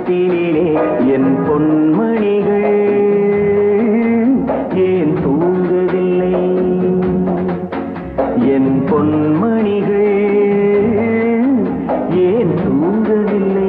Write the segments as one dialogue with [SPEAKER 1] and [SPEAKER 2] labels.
[SPEAKER 1] தொட்டிலே என் பொன்மணிகள் ஏன் தூங்கவில்லை என் பொன்மணிகள் ஏன் தூங்கவில்லை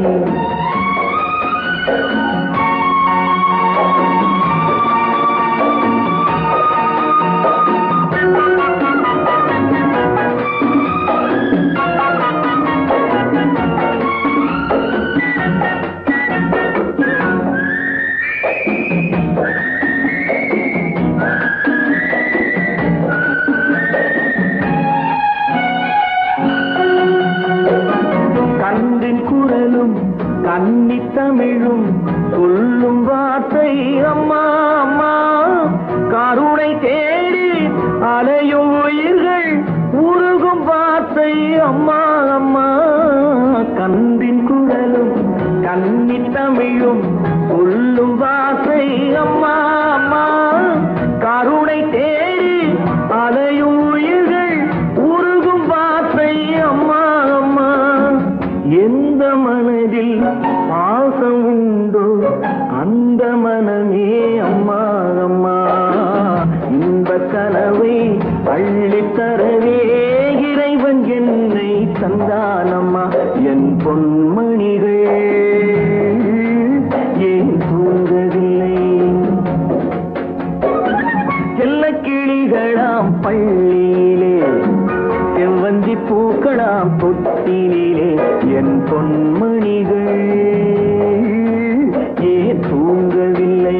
[SPEAKER 1] கன்றின் குரலும் கன்னி தமிழும் சொல்லும் வார்த்தை அம்மா அம்மா கருணை தேடி அலையும் உயிர்கள் உருகும் வார்த்தை அம்மா அம்மா கன்றின் குரலும் கன்னி தமிழும் சொல்லும் வார்த்தை அம்மா அம்மா கருணை தேடி அலையும் உயிர்கள் உருகும் வார்த்தை அம்மா அம்மா எந்த மனதில் பாசம் உண்டோ அந்த மனமே அம்மா அம்மா இந்த கனவை அள்ளித் தரவே இறைவன் என்னை தந்தானம்மா என் பொன்மணிகள் ஏன் தூங்கவில்லை செல்ல கிளிகளாம் பள்ளியிலே செவ்வந்தி பூக்களாம் தொட்டிலே என் பொன்மணிகள் ஏன் தூங்கவில்லை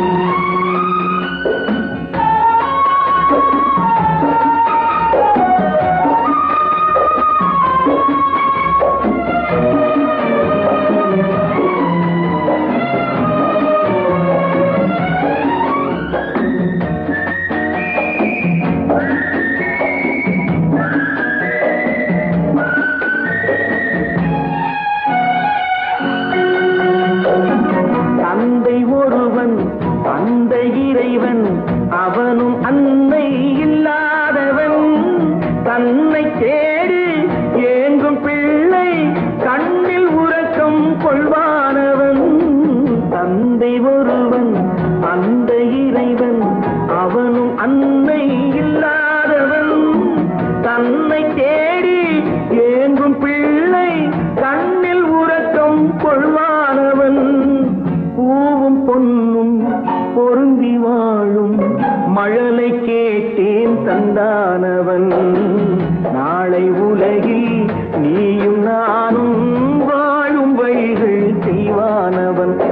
[SPEAKER 1] தந்தை ஒருவன் அந்த இறைவன் அவனும் அன்னை இல்லாதவன் தன்னை தேடி ஏங்கும் பிள்ளை கண்ணில் உறக்கம் கொள்வானவன் தந்தை ஒருவன் அந்த இறைவன் அவனும் அன்னை இல்லாதவன் தன்னை தேடி ஏங்கும் பிள்ளை கண்ணில் உறக்கம் கொள்வானவன் பூவும் பொன்னும் பொருந்தி வாழும் மழலை கேட்டேன் தந்தானவன் நாளை உலகில் நீயும் நானும் வாழும் வழிகள் செய்வானவன்